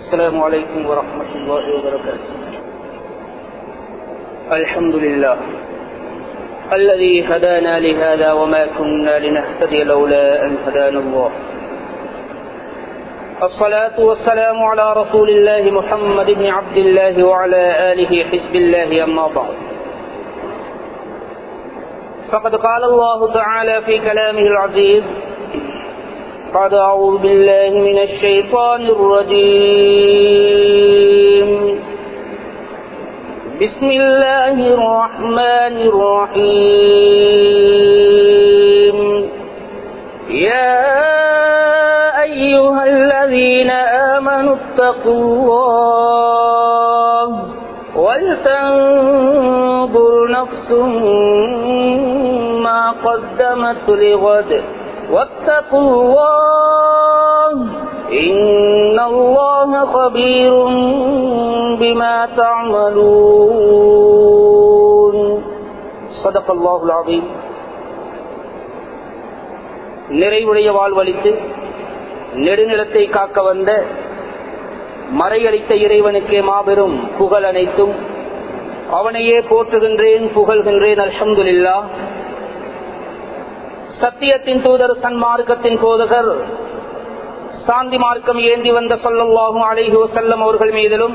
السلام عليكم ورحمة الله وبركاته الحمد لله الذي هدانا لهذا وما كنا لنهتدي لولا أن هدانا الله الصلاة والسلام على رسول الله محمد بن عبد الله وعلى آله حزب الله أما بعد فقد قال الله تعالى في كلامه العزيز قد أعوذ بالله من الشيطان الرجيم بسم الله الرحمن الرحيم يا أيها الذين آمنوا اتقوا الله ولتنظر نفس ما قدمت لغد واتقوا الله إن الله خبير بما تعملون صدق الله العظيم நிறைவுடைய வாழ்வழித்து நெடுநிலத்தை காக்க வந்த மறையளித்த இறைவனுக்கே மாபெரும் புகழ் அனைத்தும் அவனையே போற்றுகின்றேன் புகழ்கின்றேன் அல்ஹம்துலில்லா சத்தியத்தின் தூதர் சன்மார்க்கத்தின் போதகர் சாந்தி மார்க்கம் ஏந்தி வந்த சொல்லல்லாகும் அலைஹோ செல்லம் அவர்கள் மீதிலும்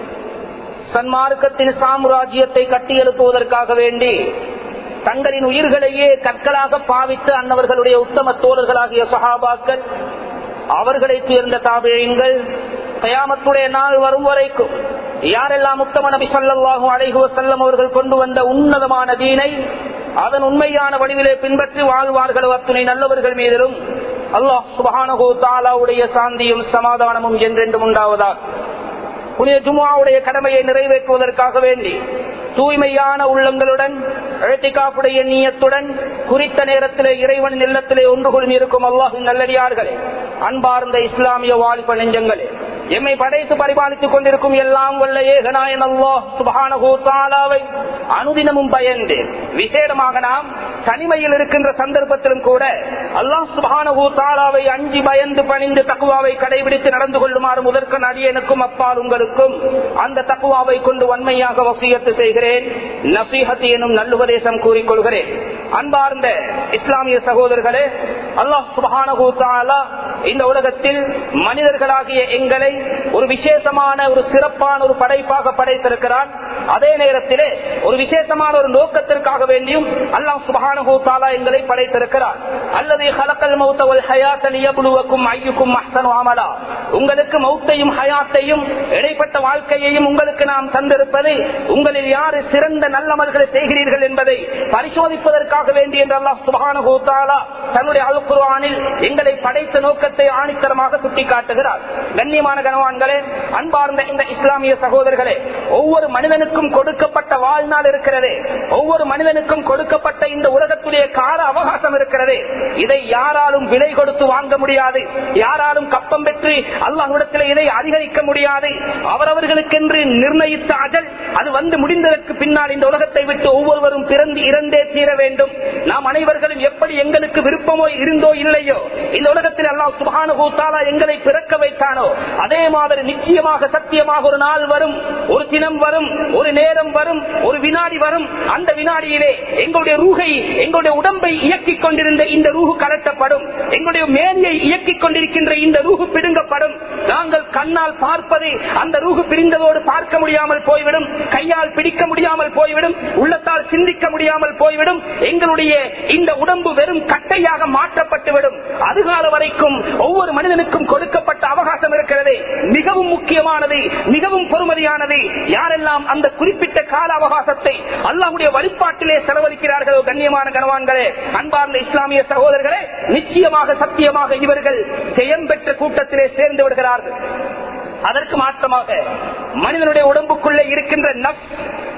சன்மார்க்கத்தின் சாம்ராஜ்யத்தை கட்டியெழுப்புவதற்காக வேண்டி தங்களின் உயிர்களையே கற்களாக பாவித்து அன்னவர்களுடைய உத்தம தோழர்களாகிய சஹாபாக்கள் அவர்களை சேர்ந்த தாபியங்கள் கயாமத்துடைய நாள் வரும் வரைக்கும் யாரெல்லாம் உத்தம நபி சல்லாஹூ அலைஹுவ செல்லம் அவர்கள் கொண்டு வந்த உன்னதமான தீனை அதன் உண்மையான வடிவிலே பின்பற்றி வாழ்வார்களோ அத்துணை நல்லவர்கள் மீதிலும் அல்லாஹ் சுபானகோ தாலாவுடைய சாந்தியும் சமாதானமும் என்றென்றும் உண்டாவதா புனித ஜுமாவுடைய கடமையை நிறைவேற்றுவதற்காக வேண்டி தூய்மையான உள்ளங்களுடன் எழுத்திக்காப்புடைய நீயத்துடன் குறித்த நேரத்திலே இறைவன் இல்லத்திலே ஒன்று கொள்ளும் இருக்கும் அல்லாஹின் நல்லடியார்களே அன்பார்ந்த இஸ்லாமிய வாலிப நெஞ்சங்களே எம்மை படைத்து பரிபாலித்துக் கொண்டிருக்கும் எல்லாம் வல்ல ஏகநாயன் அல்லாஹ் சுபஹானஹு தாலாவை அனுதினமும் பயந்து விசேடமாக நாம் தனிமையில் இருக்கின்ற சந்தர்ப்பத்திலும் கூட அல்லாஹ் சுபஹானஹு தாலாவை அஞ்சி பயந்து பணிந்து தக்குவாவை கடைபிடித்து நடந்து கொள்ளுமாறு முதற்கன் அடியனுக்கும் அப்பால் உங்களுக்கும் அந்த தக்குவாவை கொண்டு வன்மையாக வசியத்து செய்கிறேன் நசீஹத் எனும் நல்லுபதேசம் கூறிக்கொள்கிறேன் அன்பார்ந்த இஸ்லாமிய சகோதரர்களே அல்லாஹ் சுபஹானஹு தாலா இந்த உலகத்தில் மனிதர்களாகிய எங்களை ஒரு விசேஷமான ஒரு சிறப்பான ஒரு படைப்பாக படைத்திருக்கிறான் அதே நேரத்திலே ஒரு விசேஷமான ஒரு நோக்கத்திற்காக வேண்டியும் அல்லாஹ் சுபஹானஹு தாலா எங்களை படைத்திருக்கிறார் அல்லது ஹலக்கல் மௌத்தவல் ஹயாத்தன் இயபுலுவக்கும் ஐயுக்கும் அஹ்சனு அமலா உங்களுக்கு மௌத்தையும் ஹயாத்தையும் இடைப்பட்ட வாழ்க்கையையும் உங்களுக்கு நாம் தந்திருப்பது உங்களில் யாரு சிறந்த நல்லமல்களை செய்கிறீர்கள் என்பதை பரிசோதிப்பதற்காக வேண்டி என்று அல்லாஹ் சுபஹானஹு தாலா தன்னுடைய அல் குர்ஆனில் எங்களை படைத்த நோக்கத்தை ஆணித்தரமாக சுட்டிக்காட்டுகிறார் கண்ணியமான கனவான்களே அன்பார்ந்த இந்த இஸ்லாமிய சகோதரர்களே ஒவ்வொரு மனிதனுக்கும் கொடுக்கப்பட்ட வாழ்நாள் இருக்கிறதே ஒவ்வொரு மனிதனுக்கும் கொடுக்கப்பட்ட இந்த உலகத்துடைய கால அவகாசம் இருக்கிறதே இதை யாராலும் விலை கொடுத்து வாங்க முடியாது யாராலும் கப்பம் பெற்று அல்லாஹ்விடத்தில் இதை அதிகரிக்க முடியாது அவரவர்களுக்கென்று நிர்ணயித்த அஜல் அது வந்து முடிந்ததற்கு பின்னால் இந்த உலகத்தை விட்டு ஒவ்வொருவரும் பிறந்து இறந்தே தீர வேண்டும் நாம் அனைவர்களும் எப்படி எங்களுக்கு விருப்பமோ இருந்தோ இல்லையோ இந்த உலகத்தில் அல்லாஹ் சுபானுகூத்தாலா எங்களை பிறக்க வைத்தானோ அதே மாதிரி நிச்சயமாக சத்தியமாக ஒரு நாள் வரும் ஒரு தினம் வரும் ஒரு நேரம் வரும் ஒரு வினாடி வரும் அந்த வினாடியிலே எங்களுடைய ரூகை எங்களுடைய உடம்பை இயக்கிக் கொண்டிருந்த இந்த ரூகு கலட்டப்படும் எங்களுடைய மேனியை இயக்கிக் கொண்டிருக்கின்ற இந்த ரூகு பிடுங்கப்படும் நாங்கள் கண்ணால் பார்ப்பது அந்த ரூகு பிரிந்ததோடு பார்க்க முடியாமல் போய்விடும் கையால் பிடிக்க முடியாமல் போய்விடும் உள்ளத்தால் சிந்திக்க முடியாமல் போய்விடும் எங்களுடைய இந்த உடம்பு வெறும் கட்டையாக மாற்றப்பட்டுவிடும் அதுகால வரைக்கும் ஒவ்வொரு மனிதனுக்கும் கொடுக்கப்பட்ட அவகாசம் இருக்கிறது மிகவும் முக்கியமானது மிகவும் பொறுமதியானது யாரெல்லாம் அந்த குறிப்பிட்ட கால அவகாசத்தை அல்லாஹுடைய வழிபாட்டிலே செலவழிக்கிறார்களோ கண்ணியமான கனவான்களே அன்பார்ந்த இஸ்லாமிய சகோதரர்களே நிச்சயமாக சத்தியமாக இவர்கள் ஜெயம் பெற்ற கூட்டத்திலே சேர்ந்து விடுகிறார்கள் அதற்கு மாற்றமாக மனிதனுடைய உடம்புக்குள்ளே இருக்கின்ற நப்ஸ்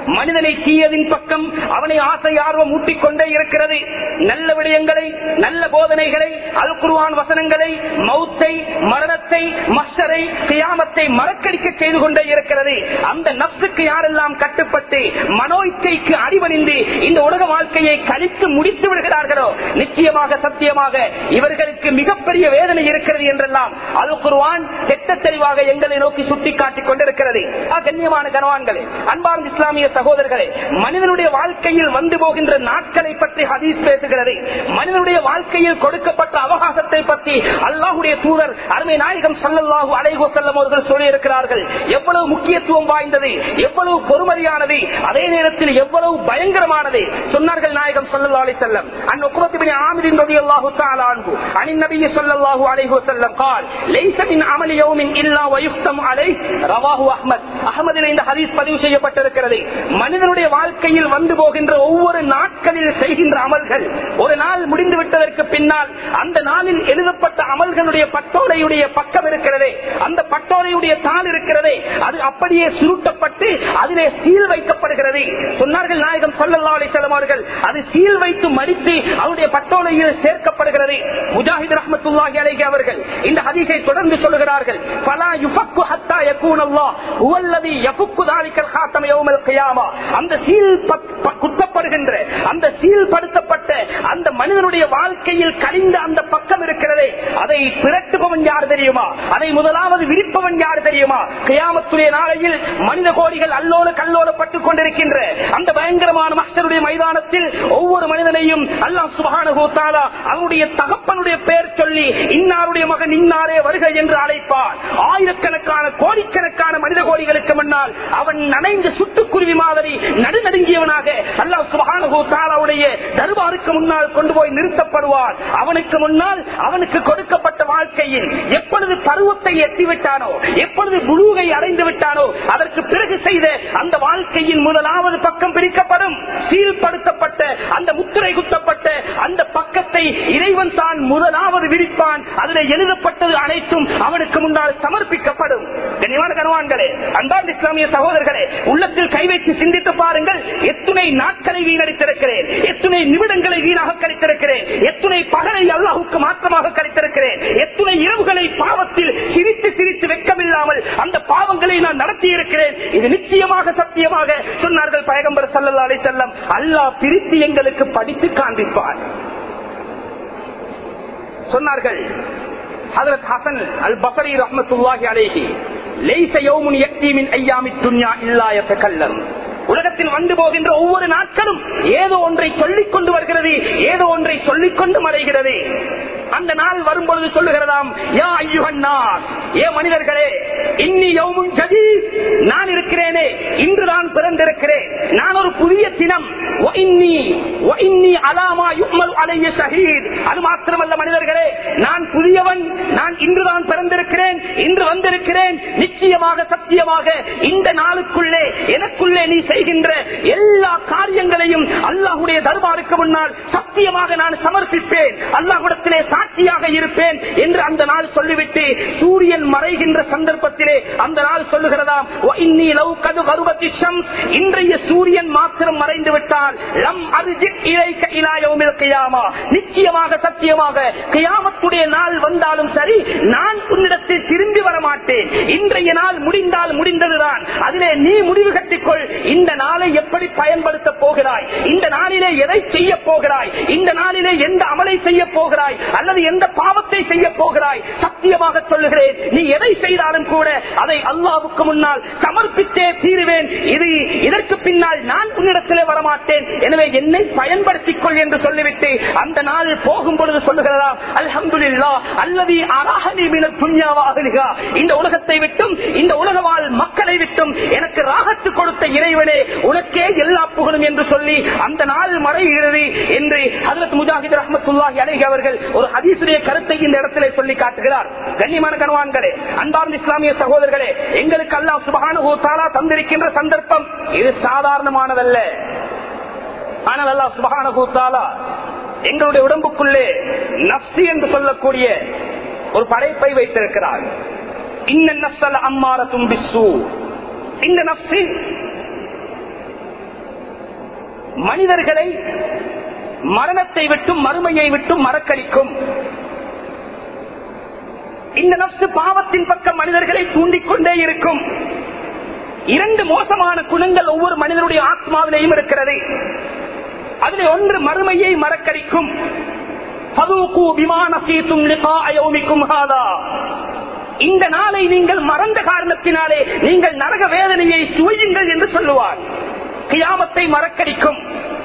மனிதனை தீயதின் பக்கம் அவனை ஆசை ஆர்வம் ஊட்டிக் கொண்டே இருக்கிறது நல்ல விடயங்களை நல்ல போதனைகளை அல் குருவான் வசனங்களை மௌத்தை மரணத்தை மஷரை கியாமத்தை மறக்கடிக்க செய்து கொண்டே இருக்கிறது அந்த நப்சுக்கு யாரெல்லாம் கட்டுப்பட்டு மனோய்க்கைக்கு அடிபணிந்து இந்த உலக வாழ்க்கையை கழித்து முடித்து விடுகிறார்களோ நிச்சயமாக சத்தியமாக இவர்களுக்கு மிகப்பெரிய வேதனை இருக்கிறது என்றெல்லாம் அல் குருவான் தெட்ட தெளிவாக எங்களை நோக்கி சுட்டி காட்டிக் கொண்டிருக்கிறது ஆ, கண்ணியமான கனவான்களே அன்பார்ந்த இஸ்லாமிய சகோதரர்களே மனிதனுடைய வாழ்க்கையில் வந்து போகின்ற நாட்களை பற்றி ஹதீஸ் பேசுகிறது மனிதனுடைய வாழ்க்கையில் கொடுக்கப்பட்ட அவகாசத்தை பற்றி அல்லாஹுடைய தூதர் அருமை நாயகம் சல்லல்லாஹு அலைஹோ செல்லம் அவர்கள் சொல்லியிருக்கிறார்கள் எவ்வளவு முக்கியத்துவம் வாய்ந்தது எவ்வளவு பொறுமதியானது அதே நேரத்தில் எவ்வளவு பயங்கரமானது சொன்னார்கள் நாயகம் சல்லல்லா அலி செல்லம் அன் உக்குமத்திபின் ஆமிரின் ரலியல்லாஹு தஆலா அன்ஹு அனின் நபிய் ஸல்லல்லாஹு அலைஹி வஸல்லம் قال ليس من عمل يوم الا ويختم عليه رواه احمد அஹ்மதில் இந்த ஹதீஸ் பதிவு செய்யப்பட்டிருக்கிறது மனிதனுடைய வாழ்க்கையில் வந்து போகின்ற ஒவ்வொரு நாட்களில் செய்கின்ற அமல்கள் ஒரு நாள் முடிந்து விட்டதற்கு பின்னால் அந்த நாளில் எழுதப்பட்ட அமல்களுடைய பட்டோலையுடைய பக்கம் இருக்கிறதே அந்த பட்டோலையுடைய தாள் இருக்கிறதே அது அப்படியே சுருட்டப்பட்டு அதிலே சீல் வைக்கப்படுகிறது சொன்னார்கள் நாயகம் சொல்லல்லா அலிசலம் அவர்கள் அது சீல் வைத்து மடித்து அவருடைய பட்டோலையில் சேர்க்கப்படுகிறது முஜாஹித் ரஹமத்துல்லாஹி அலைஹி அவர்கள் இந்த ஹதீஸை தொடர்ந்து சொல்லுகிறார்கள் ஃபலா யுஃபக்கு ஹத்தா யகூன் அல்லாஹ் ஹுவல்லதி யஃபுக்கு தாலிகல் காத்தம் யௌமல் கியாமா அந்த சீல் ப- ப- குத்தப்படுகின்ற அந்த சீல் படுத்தப்பட்ட அந்த மனிதனுடைய வாழ்க்கையில் கழிந்த அந்த பக்கம் இருக்கிறதே அதை பிறட்டுபவன் யார் தெரியுமா அதை முதலாவது விரிப்பவன் யார் தெரியுமா கியாமத்துடைய நாளையில் மனித கோடிகள் அல்லோல கல்லோலப்பட்டுக் கொண்டிருக்கின்ற அந்த பயங்கரமான மஸ்டருடைய மைதானத்தில் ஒவ்வொரு மனிதனையும் அல்லாஹ் சுபஹானஹு தஆலா அவருடைய தகப்பனுடைய பெயர் சொல்லி இன்னாருடைய மகன் இன்னாரே வருக என்று அழைப்பார் ஆயிரக்கணக்கான கோடிக்கணக்கான மனித கோடிகளுக்கு முன்னால் அவன் நனைந்த சுட்டுக்குருவி மாதிரி நடுநடுங்கியவனாக அல்லாஹ் சுபஹானஹு தஆலாவுடைய தர்பாருக்கு முன்னால் கொண்டு போய் நிறுத்தப்படுவார் அவனுக்கு முன்னால் அவனுக்கு கொடுக்கப்பட்ட வாழ்க்கையில் எப்பொழுது பருவத்தை எட்டிவிட்டானோ எப்பொழுது புழுகை அடைந்து விட்டானோ அதற்கு பிறகு செய்த அந்த வாழ்க்கையின் முதலாவது பக்கம் பிரிக்கப்படும் சீல்படுத்தப்பட்ட அந்த முத்திரை குத்தப்பட்ட அந்த பக்கத்தை இறைவன் தான் முதலாவது விரிப்பான் அதில் எழுதப்பட்டது அனைத்தும் அவனுக்கு முன்னால் சமர்ப்பிக்கப்படும் கனிவான கனவான்களே அன்பார்ந்த இஸ்லாமிய சகோதரர்களே உள்ளத்தில் கை வைத்து சிந்தித்து பாருங்கள் எத்துணை நாட்களை வீணடித்திருக்கிறேன் எத்துணை நிமிடங்களை வீணாக கழித்திருக்கிறேன் எத்துணை பகலை அல்லாஹுக்கு மாற்றமாக கழித்திருக்கிறேன் எத்துணை இரவுகளை பாவத்தில் சிரித்து சிரித்து வெக்கமில்லாமல் அந்த பாவங்களை நான் நடத்தி இருக்கிறேன் இது நிச்சயமாக சத்தியமாக சொன்னார்கள் பயகம்பர் சல்லல்லா அலை செல்லம் அல்லாஹ் பிரித்து எங்களுக்கு படித்து காண்பிப்பார் சொன்னார்கள் ஹதரத் ஹசன் அல் பசரி ரஹ்மத்துல்லாஹி அலைஹி லைஸ யௌமுன் யக்தி மின் அய்யாமித் துன்யா இல்லா யதகல்லம் உலகத்தில் வந்து போகின்ற ஒவ்வொரு நாட்களும் ஏதோ ஒன்றை சொல்லிக் கொண்டு வருகிறது ஏதோ ஒன்றை சொல்லிக் கொண்டு மறைகிறது அந்த நாள் வரும்பொழுது சொல்லுகிறதாம் யா ஐயுகன்னார் ஏ மனிதர்களே இன்னி யௌமுன் ஜதீத் நான் இருக்கிறேனே இன்று நான் பிறந்திருக்கிறேன் நான் ஒரு புதிய தினம் வ இன்னி வ இன்னி அலாமா யுக்மல் அலைய ஷஹீத் அது மாத்திரமல்ல மனிதர்களே நான் புதியவன் நான் இன்றுதான் பிறந்திருக்கிறேன் இன்று வந்திருக்கிறேன் நிச்சயமாக சத்தியமாக இந்த நாளுக்குள்ளே எனக்குள்ளே நீ செய்கின்ற எல்லா காரியங்களையும் அல்லாஹுடைய தர்பாருக்கு முன்னால் சத்தியமாக நான் சமர்ப்பிப்பேன் அல்லாஹுடத்திலே சாட்சியாக இருப்பேன் என்று அந்த நாள் சொல்லிவிட்டு சூரியன் மறைகின்ற சந்தர்ப்பத்திலே அந்த நாள் சொல்லுகிறதாம் "வ இன்னி லவ் கது கருபத்தி ஷம்ஸ்." இன்றைய சூரியன் மாத்திரம் மறைந்து விட்டால் லம் அர்ஜி இலைக்க இலா யௌமில் கியாமா. நிச்சயமாக சத்தியமாக கியாமத்துடைய நாள் வந்தாலும் சரி நான் உன்னிடத்தில் திரும்பி வர மாட்டேன் இன்றைய நாள் முடிந்தால் முடிந்ததுதான் அதிலே நீ முடிவு கட்டிக்கொள் இந்த நாளை எப்படி பயன்படுத்த போகிறாய் இந்த நாளிலே எதை செய்ய போகிறாய் இந்த நாளிலே எந்த அமலை செய்ய போகிறாய் அல்லது எந்த பாவத்தை செய்ய போகிறாய் சத்தியமாக சொல்லுகிறேன் நீ எதை செய்தாலும் கூட அதை அல்லாவுக்கு முன்னால் சமர்ப்பித்தே தீருவேன் இது இதற்கு பின்னால் நான் உன்னிடத்திலே வரமாட்டேன் எனவே என்னை பயன்படுத்திக் கொள் என்று சொல்லிவிட்டு அந்த நாள் போகும் பொழுது சொல்லுகிறதா அல்ஹம்துலில்லா அல்லது அராஹனி மினல் துன்யாவா அஹ்லிஹா. இந்த உலகத்தை விட்டும் இந்த உலக வாழ் மக்களை விட்டும் எனக்கு ராகத்து கொடுத்த இறைவனே உனக்கே எல்லா புகழும் என்று சொல்லி அந்த நாள் மறைகிறது என்று ஹதரத் முஜாஹித் ரஹமத்துல்லாஹி அலைஹி அவர்கள் ஒரு ஹதீசுடைய கருத்தை இந்த இடத்திலே சொல்லி காட்டுகிறார் கண்ணியமான கனவான்களே அன்பார்ந்த இஸ்லாமிய சகோதரர்களே எங்களுக்கு அல்லாஹ் சுபஹானஹு தஆலா தந்திருக்கின்ற சந்தர்ப்பம் இது சாதாரணமானதல்ல ஆனால் அல்லாஹ் சுபஹானஹு தஆலா எங்களுடைய உடம்புக்குள்ளே நப்சி என்று சொல்லக்கூடிய ஒரு படைப்பை வைத்திருக்கிறார் இந்த நப்சல் அம்மாரத்தும் பிஸ்ஸு இந்த நப்சி மனிதர்களை மரணத்தை விட்டும் மறுமையை விட்டும் மறக்கடிக்கும் இந்த நப்சு பாவத்தின் பக்கம் மனிதர்களை தூண்டிக்கொண்டே இருக்கும் இரண்டு மோசமான குணங்கள் ஒவ்வொரு மனிதனுடைய ஆத்மாவிலேயும் இருக்கிறது அதில் ஒன்று மறுமையை மறக்கடிக்கும் இந்த நாளை நீங்கள் மறந்த காரணத்தினாலே நீங்கள் நரக வேதனையை சுவையுங்கள் என்று சொல்லுவார் கியாமத்தை மறக்கடிக்கும்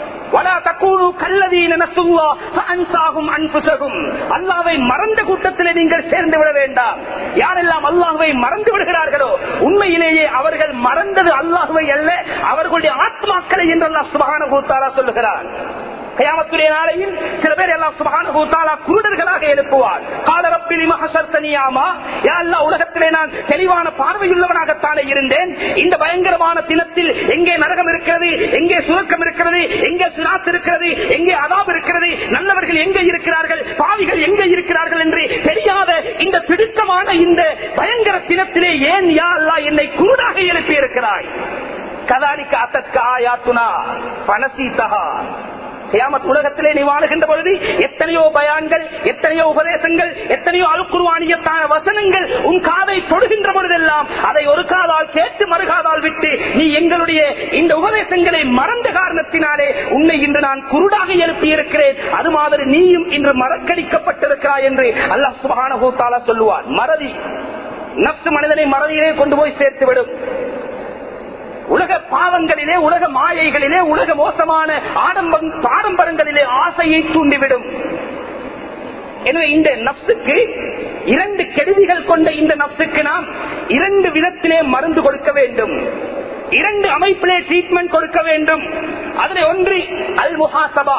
அல்லாவை மறந்த கூட்டத்திலே நீங்கள் சேர்ந்து விட வேண்டாம் யாரெல்லாம் அல்லாஹுவை மறந்து விடுகிறார்களோ உண்மையிலேயே அவர்கள் மறந்தது அல்லாஹுவை அல்ல அவர்களுடைய ஆத்மாக்களை என்று அல்லாஹ் சுபகான கூத்தாரா சொல்லுகிறார் கயாமத்துடைய நாளையில் சில பேர் எல்லாம் சுபகான குருடர்களாக எழுப்புவார் காலரப்பிலி மகசர்த்தனியாமா எல்லா உலகத்திலே நான் தெளிவான பார்வையுள்ளவனாகத்தானே இருந்தேன் இந்த பயங்கரமான தினத்தில் எங்கே நரகம் இருக்கிறது எங்கே சுரக்கம் இருக்கிறது எங்கே சிராத் இருக்கிறது எங்கே அதாப் இருக்கிறது நல்லவர்கள் எங்கே இருக்கிறார்கள் பாவிகள் எங்கே இருக்கிறார்கள் என்று தெரியாத இந்த திடுக்கமான இந்த பயங்கர தினத்திலே ஏன் யா அல்லா என்னை குருடாக எழுப்பி இருக்கிறாய் கதாலிக்க அத்தற்க ஆயாத்துனா பனசீத்தகா கியாமத் உலகத்திலே நீ வாழுகின்ற பொழுது எத்தனையோ பயான்கள் எத்தனையோ உபதேசங்கள் எத்தனையோ அழுக்குருவானியத்தான வசனங்கள் உன் காதை தொடுகின்ற பொழுதெல்லாம் அதை ஒரு காதால் கேட்டு மறுகாதால் விட்டு நீ எங்களுடைய இந்த உபதேசங்களை மறந்த காரணத்தினாலே உன்னை இன்று நான் குருடாக எழுப்பி இருக்கிறேன் அது மாதிரி நீயும் இன்று மறக்கடிக்கப்பட்டிருக்கிறாய் என்று அல்லாஹ் சுபான கூத்தாலா சொல்லுவார் மறதி நப்சு மனிதனை மறதியிலே கொண்டு போய் சேர்த்துவிடும் உலக பாவங்களிலே உலக மாயைகளிலே உலக மோசமான ஆடம்பரங்களிலே ஆசையை தூண்டிவிடும் எனவே இந்த நப்சுக்கு இரண்டு கெடுதிகள் கொண்ட இந்த நப்சுக்கு நாம் இரண்டு விதத்திலே மருந்து கொடுக்க வேண்டும் இரண்டு அமைப்பிலே ட்ரீட்மெண்ட் கொடுக்க வேண்டும் அதில் ஒன்று அல் முஹாசபா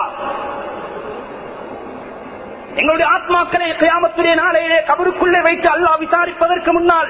எங்களுடைய ஆத்மாக்களை கியாமத்துடைய நாளையிலே கபருக்குள்ளே வைத்து அல்லாஹ் விசாரிப்பதற்கு முன்னால்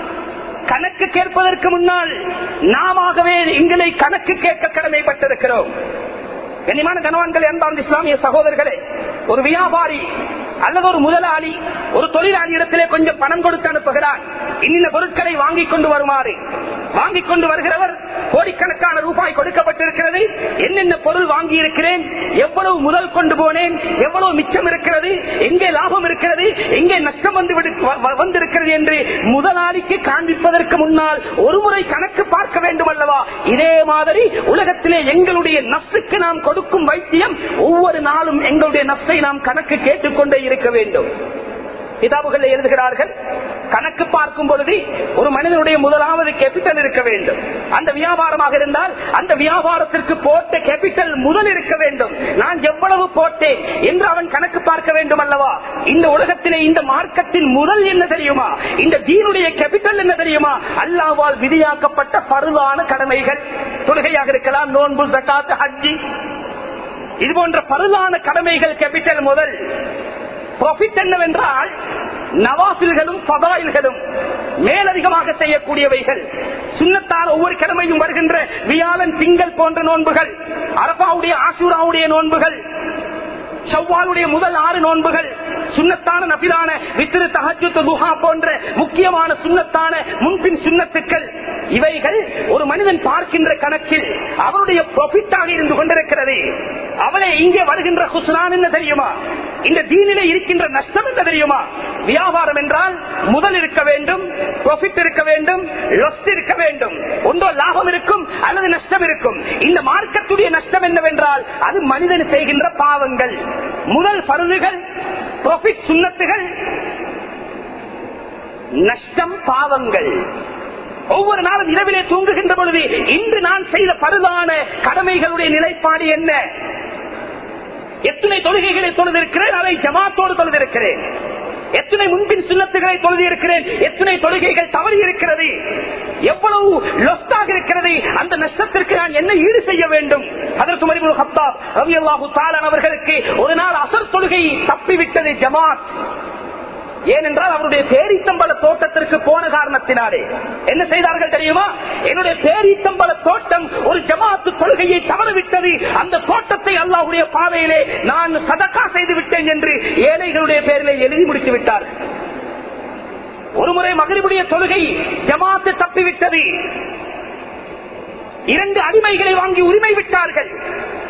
கணக்கு கேட்பதற்கு முன்னால் நாமவே எங்களை கணக்கு கேட்க கடமைப்பட்டிருக்கிறோம் கனிமான கனவான்கள் என்பார்ந்த இஸ்லாமிய சகோதரர்களே ஒரு வியாபாரி அல்லது ஒரு முதலாளி ஒரு தொழிலாளி இடத்திலே கொஞ்சம் பணம் கொடுத்து அனுப்புகிறார் இன்னிந்த பொருட்களை வாங்கிக் கொண்டு வருமாறு வாங்கிக் கொண்டு வருகிறவர் கோடிக்கணக்கான ரூபாய் கொடுக்கப்பட்டிருக்கிறது என்னென்ன பொருள் வாங்கி இருக்கிறேன் எவ்வளவு முதல் கொண்டு போனேன் எவ்வளவு மிச்சம் இருக்கிறது எங்கே லாபம் இருக்கிறது எங்கே நஷ்டம் வந்து வந்திருக்கிறது என்று முதலாளிக்கு காண்பிப்பதற்கு முன்னால் ஒருமுறை கணக்கு பார்க்க வேண்டும் அல்லவா இதே மாதிரி உலகத்திலே எங்களுடைய நப்சுக்கு நாம் கொடுக்கும் வைத்தியம் ஒவ்வொரு நாளும் எங்களுடைய நப்சை நாம் கணக்கு கேட்டுக்கொண்டே இருக்க வேண்டும் கிதாபுகள் எழுதுகிறார்கள் கணக்கு பார்க்கும் பொழுது ஒரு மனிதனுடைய முதலாவது கேபிட்டல் இருக்க வேண்டும் அந்த வியாபாரமாக இருந்தால் அந்த வியாபாரத்திற்கு போட்ட கேபிட்டல் முதல் இருக்க வேண்டும் நான் எவ்வளவு போட்டேன் என்று அவன் கணக்கு பார்க்க வேண்டும் அல்லவா இந்த உலகத்திலே இந்த மார்க்கத்தின் முதல் என்ன தெரியுமா இந்த தீனுடைய கேபிட்டல் என்ன தெரியுமா அல்லாவால் விதியாக்கப்பட்ட பருவான கடமைகள் தொழுகையாக இருக்கலாம் நோன்பு ஜக்காத்து ஹஜ்ஜி இது போன்ற பருவான கடமைகள் கேபிட்டல் முதல் ப்ராஃபிட் என்னவென்றால் நவாசில்களும் பதாயில்களும் மேலதிகமாக செய்யக்கூடியவைகள் சுண்ணத்தால் ஒவ்வொரு கிழமையும் வருகின்ற வியாழன் திங்கள் போன்ற நோன்புகள் அரபாவுடைய ஆசூராவுடைய நோன்புகள் செவ்வாலுடைய முதல் ஆறு நோன்புகள் சுண்ணத்தான நபிலான வித்திரு தகஜத்து துஹா போன்ற முக்கியமான சுண்ணத்தான முன்பின் சுண்ணத்துக்கள் இவைகள் ஒரு மனிதன் பார்க்கின்ற கணக்கில் அவருடைய ப்ராஃபிட்டாக இருந்து கொண்டிருக்கிறது அவளை இங்கே வருகின்ற குஸ்னான் என்ன தெரியுமா இந்த தீனிலே இருக்கின்ற நஷ்டம் என்ன தெரியுமா வியாபாரம் என்றால் முதல் இருக்க வேண்டும் ப்ராஃபிட் இருக்க வேண்டும் லொஸ்ட் இருக்க வேண்டும் ஒன்றோ லாபம் இருக்கும் அல்லது நஷ்டம் இருக்கும் இந்த மார்க்கத்துடைய நஷ்டம் என்னவென்றால் அது மனிதன் செய்கின்ற பாவங்கள் முதல் பருதுகள் ப்ராஃபிட் சுண்ணத்துகள் நஷ்டம் பாவங்கள் ஒவ்வொரு நாளும் இரவிலே தூங்குகின்ற பொழுது இன்று நான் செய்த பருதான கடமைகளுடைய நிலைப்பாடு என்ன எத்தனை தொழுகைகளை தொழுதிருக்கிறேன் அதை ஜமாத்தோடு தொழுதிருக்கிறேன் எத்தனை முன்பின் சுண்ணத்துகளை தொழுதி இருக்கிறேன் எத்தனை தொழுகைகள் தவறி இருக்கிறது எவ்வளவு லொஸ்டாக இருக்கிறது அந்த நஷ்டத்திற்கு நான் என்ன ஈடு செய்ய வேண்டும் அதற்கு மறிமுக ஹப்தாப் ரவி அல்லாஹு தாலன் அவர்களுக்கு ஒரு நாள் அசர் தொழுகை தப்பிவிட்டது ஜமாத் ஏனென்றால் அவருடைய பேரித்தம்பல தோட்டத்திற்கு போன காரணத்தினாலே என்ன செய்தார்கள் தெரியுமா என்னுடைய பேரித்தம்பல தோட்டம் ஒரு ஜமாத்து கொள்கையை தவறவிட்டது அந்த தோட்டத்தை அல்லாஹுடைய பாதையிலே நான் சதக்கா செய்து விட்டேன் என்று ஏழைகளுடைய பேரிலே எழுதி முடித்து விட்டார் ஒருமுறை மகரிபுடைய தொழுகை ஜமாத்து தப்பிவிட்டது இரண்டு அடிமைகளை வாங்கி உரிமை விட்டார்கள்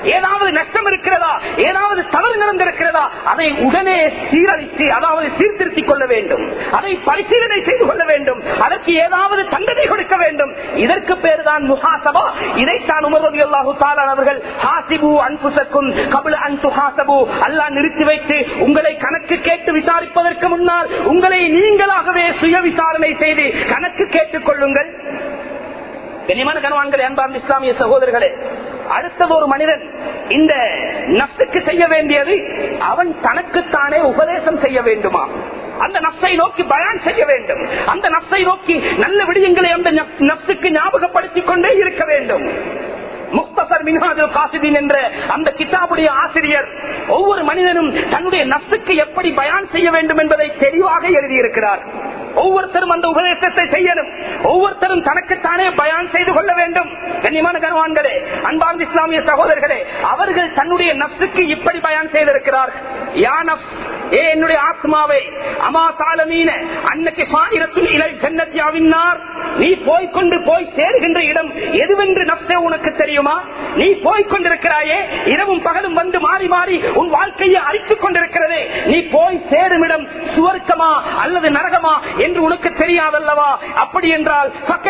ஏதாவது நஷ்டம் இருக்கிறதா ஏதாவது தவறு நடந்திருக்கிறதா அதை உடனே சீரழித்து அதாவது சீர்திருத்திக் கொள்ள வேண்டும் அதை பரிசீலனை செய்து கொள்ள வேண்டும் அதற்கு ஏதாவது தண்டனை கொடுக்க வேண்டும் இதற்கு பேர் தான் முகாசபா இதைத்தான் உமர்வதி அல்லாஹு தாலான் அவர்கள் ஹாசிபு அன்புசக்கும் கபில அன்பு ஹாசபு அல்லா நிறுத்தி வைத்து உங்களை கணக்கு கேட்டு விசாரிப்பதற்கு முன்னால் உங்களை நீங்களாகவே சுய விசாரணை செய்து கணக்கு கேட்டுக் கொள்ளுங்கள் கனிமான கனவான்கள் அன்பார்ந்த இஸ்லாமிய சகோதரர்களே அடுத்தது ஒரு மனிதன் இந்த நப்சுக்கு செய்ய வேண்டியது அவன் தனக்குத்தானே உபதேசம் செய்ய வேண்டுமா அந்த நப்சை நோக்கி பயான் செய்ய வேண்டும் அந்த நப்சை நோக்கி நல்ல விடயங்களை அந்த நப்சுக்கு ஞாபகப்படுத்திக் கொண்டே இருக்க வேண்டும் முக்தசர் மின்ஹாஜுல் காசிதீன் என்ற அந்த கிதாபுடைய ஆசிரியர் ஒவ்வொரு மனிதனும் தன்னுடைய நப்சுக்கு எப்படி பயான் செய்ய வேண்டும் என்பதை தெளிவாக எழுதியிருக்கிறார் ஒவ்வொருத்தரும் அந்த உபதேசத்தை செய்யணும் ஒவ்வொருத்தரும் தனக்குத்தானே பயான் செய்து கொள்ள வேண்டும் கண்ணியமான கனவான்களே அன்பார்ந்த இஸ்லாமிய சகோதரர்களே அவர்கள் தன்னுடைய நப்சுக்கு இப்படி பயான் செய்திருக்கிறார் யா நப்ஸ் ஏ என்னுடைய ஆத்மாவை அமா சாலமீன அன்னைக்கு சாயிரத்துள் இலை ஜன்னத்தியாவினார் நீ போய்கொண்டு போய் சேருகின்ற இடம் எதுவென்று நப்சே உனக்கு தெரியுமா நீ போய்கொண்டிருக்கிறாயே இரவும் பகலும் வந்து மாறி மாறி உன் வாழ்க்கையை அழித்துக் கொண்டிருக்கிறதே நீ போய் சேரும் இடம் சுவர்க்கமா அல்லது நரகமா என்று உனக்கு தெரியாதல்லவா அப்படி என்றால்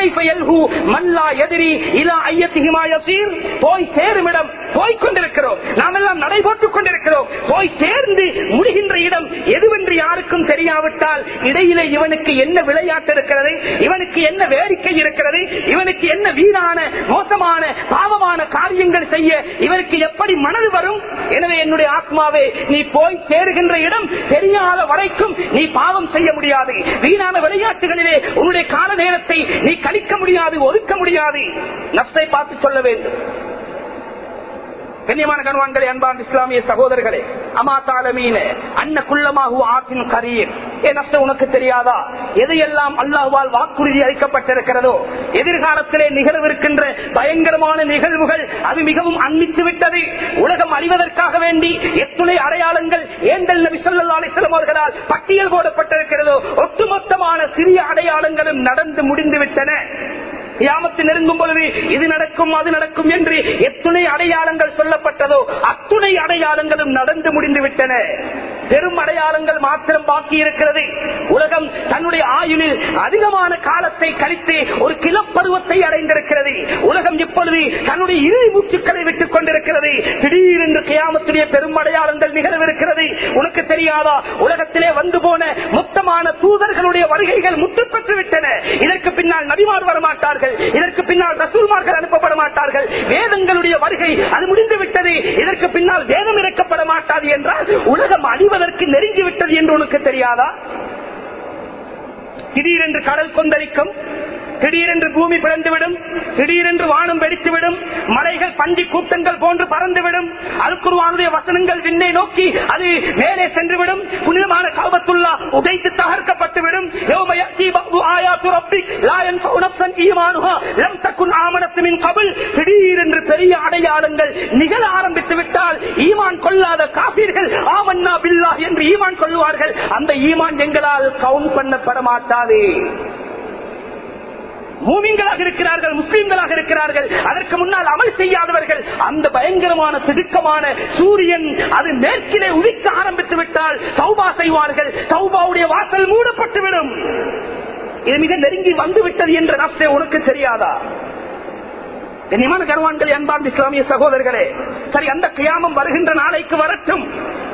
மல்லா எதிரி இலா ஐயத்திகுமா யசீர் போய் சேரும் இடம் போய்கொண்டிருக்கிறோம் நாம் எல்லாம் நடைபோட்டுக் கொண்டிருக்கிறோம் போய் சேர்ந்து முடிகின்ற இடம் எதுவென்று யாருக்கும் தெரியாவிட்டால் இடையிலே இவனுக்கு என்ன விளையாட்டு இருக்கிறது இவனுக்கு என்ன வேடிக்கை இருக்கிறது இவனுக்கு என்ன வீணான மோசமான பாவமான காரியங்கள் செய்ய இவனுக்கு எப்படி மனது வரும் எனவே என்னுடைய ஆத்மாவே நீ போய் சேருகின்ற இடம் தெரியாத வரைக்கும் நீ பாவம் செய்ய முடியாது வீணான விளையாட்டுகளிலே உன்னுடைய கால நேரத்தை நீ கழிக்க முடியாது ஒதுக்க முடியாது நப்சை பார்த்து சொல்ல வேண்டும் கண்ணியமான கண்வான்களே அன்பான் இஸ்லாமிய சகோதரர்களே அமா தாலமீன அன்ன குள்ளமாகு ஆற்றின் கரீர் என் உனக்கு தெரியாதா எதையெல்லாம் அல்லாஹ்வால் வாக்குறுதி அளிக்கப்பட்டிருக்கிறதோ எதிர்காலத்திலே நிகழ்விருக்கின்ற பயங்கரமான நிகழ்வுகள் அது மிகவும் அன்னித்து விட்டது உலகம் அறிவதற்காக வேண்டி எத்துணை அடையாளங்கள் ஏந்தல் நபி சொல்லா அலிஸ்லாம் அவர்களால் பட்டியல் போடப்பட்டிருக்கிறதோ ஒட்டுமொத்தமான சிறிய அடையாளங்களும் நடந்து முடிந்து விட்டன கியாமத்து நெருங்கும் பொழுது இது நடக்கும் அது நடக்கும் என்று எத்துணை அடையாளங்கள் சொல்லப்பட்டதோ அத்துணை அடையாளங்களும் நடந்து முடிந்து விட்டன பெரும் அடையாளங்கள் மாத்திரம் பாக்கி இருக்கிறது உலகம் தன்னுடைய ஆயுளில் அதிகமான காலத்தை கழித்து ஒரு கிளப்பருவத்தை அடைந்திருக்கிறது உலகம் இப்பொழுது தன்னுடைய இறுதி மூச்சுக்களை விட்டுக் கொண்டிருக்கிறது திடீரென்று கியாமத்துடைய பெரும் அடையாளங்கள் நிகழவிருக்கிறது உனக்கு தெரியாதா உலகத்திலே வந்து போன மொத்தமான தூதர்களுடைய வருகைகள் முற்று பெற்று விட்டன இதற்கு பின்னால் நபிமார் வரமாட்டார்கள் இதற்கு பின்னால் ரசூல்மார்கள் அனுப்பப்பட மாட்டார்கள் வேதங்களுடைய வருகை அது முடிந்து விட்டது இதற்கு பின்னால் வேதம் இறக்கப்பட மாட்டாது என்றால் உலகம் அழிவதற்கு நெருங்கி விட்டது என்று உனக்கு தெரியாதா திடீரென்று கடல் கொந்தளிக்கும் திடீரென்று பூமி பிளந்துவிடும் திடீரென்று வானம் வெடித்துவிடும் மலைகள் பண்டி கூட்டங்கள் போன்று பறந்துவிடும் அல்குருவானுடைய வசனங்கள் விண்ணை நோக்கி அது மேலே சென்றுவிடும் புனிதமான காபத்துள்ளா உதைத்து தகர்க்கப்பட்டுவிடும் திடீரென்று பெரிய அடையாளங்கள் நிகழ ஆரம்பித்து விட்டால் ஈமான் கொள்ளாத காபீர்கள் ஆமன்னா பில்லா என்று ஈமான் கொள்வார்கள் அந்த ஈமான் எங்களால் கவுண்ட் பண்ணப்பட மாட்டாது மூமிங்களாக இருக்கிறார்கள் முஸ்லீம்களாக இருக்கிறார்கள் அதற்கு முன்னால் அமல் செய்யாதவர்கள் அந்த பயங்கரமான திடுக்கமான சூரியன் அது மேற்கிலே உதிக்க ஆரம்பித்து விட்டால் சௌபா செய்வார்கள் சௌபாவுடைய வாசல் மூடப்பட்டுவிடும் இது மிக நெருங்கி வந்து விட்டது என்ற நஷ்டே உனக்கு தெரியாதா கண்ணியமான கருவான்கள் அன்பார்ந்த இஸ்லாமிய சகோதரர்களே சரி அந்த கியாமம் வருகின்ற நாளைக்கு வரட்டும்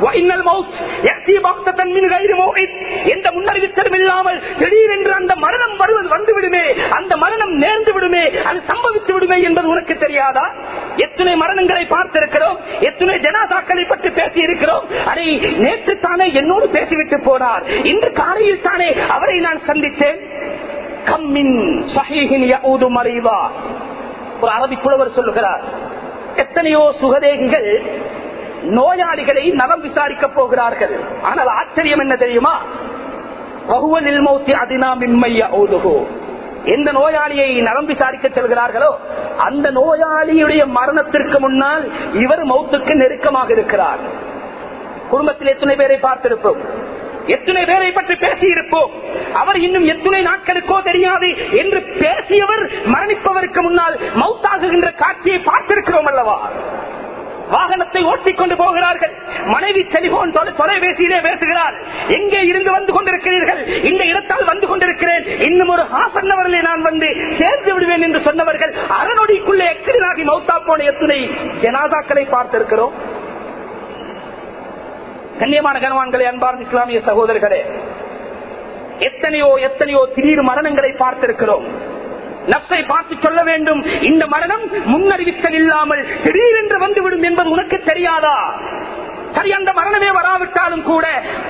எந்த முன்னறிவித்தலும் இல்லாமல் திடீரென்று அந்த மரணம் வருவது வந்து விடுமே அந்த மரணம் நேர்ந்து விடுமே அது சம்பவித்து விடுமே என்பது உனக்கு தெரியாதா எத்தனை மரணங்களை பார்த்திருக்கிறோம் எத்தனை ஜனாதாக்களை பற்றி பேசி இருக்கிறோம் அதை நேற்று தானே என்னோடு பேசிவிட்டு போனார் இன்று காலையில் தானே அவரை நான் சந்தித்தேன் கம்மின் சஹீஹின் யஊது மறைவா ஒரு அரபி புலவர் சொல்லுகிறார் எத்தனையோ சுகதேகிகள் நோயாளிகளை நலம் விசாரிக்க போகிறார்கள் ஆனால் ஆச்சரியம் என்ன தெரியுமா வகுவலில் மௌத்தி அதினா மின்மைய ஓதுகோ எந்த நோயாளியை நலம் விசாரிக்க செல்கிறார்களோ அந்த நோயாளியுடைய மரணத்திற்கு முன்னால் இவர் மௌத்துக்கு நெருக்கமாக இருக்கிறார் குடும்பத்தில் எத்தனை பேரை பார்த்திருப்போம் எத்தனை பேரை பற்றி பேசி இருப்போம் அவர் இன்னும் எத்தனை நாட்களுக்கோ தெரியாது என்று பேசியவர் மரணிப்பவருக்கு முன்னால் மௌத்தாகுகின்ற காட்சியை பார்த்திருக்கிறோம் அல்லவா வாகனத்தை ஓட்டிக் கொண்டு போகிறார்கள் மனைவி டெலிபோன் தொலை- தொலைபேசியிலே பேசுகிறார் எங்கே இருந்து வந்து கொண்டிருக்கிறீர்கள் இந்த இடத்தால் வந்து கொண்டிருக்கிறேன் இன்னும் ஒரு ஹாஃப் அன் அவரிலே நான் வந்து சேர்ந்து விடுவேன் என்று சொன்னவர்கள் அறநொடிக்குள்ளே எக்கிரிலாகி மௌத்தா போன எத்தனை ஜனாதாக்களை பார்த்திருக்கிறோம் கண்ணியமான கனவான்களே அன்பார்ந்த இஸ்லாமிய சகோதரர்களே எத்தனையோ எத்தனையோ திடீர் மரணங்களை பார்த்திருக்கிறோம் நப்சை பார்த்து சொல்ல வேண்டும் இந்த மரணம் முன்னறிவித்தல் இல்லாமல் திடீரென்று வந்துவிடும் என்பது உனக்கு தெரியாதா சரி அந்த மரணமே வராவிட்டாலும் கூட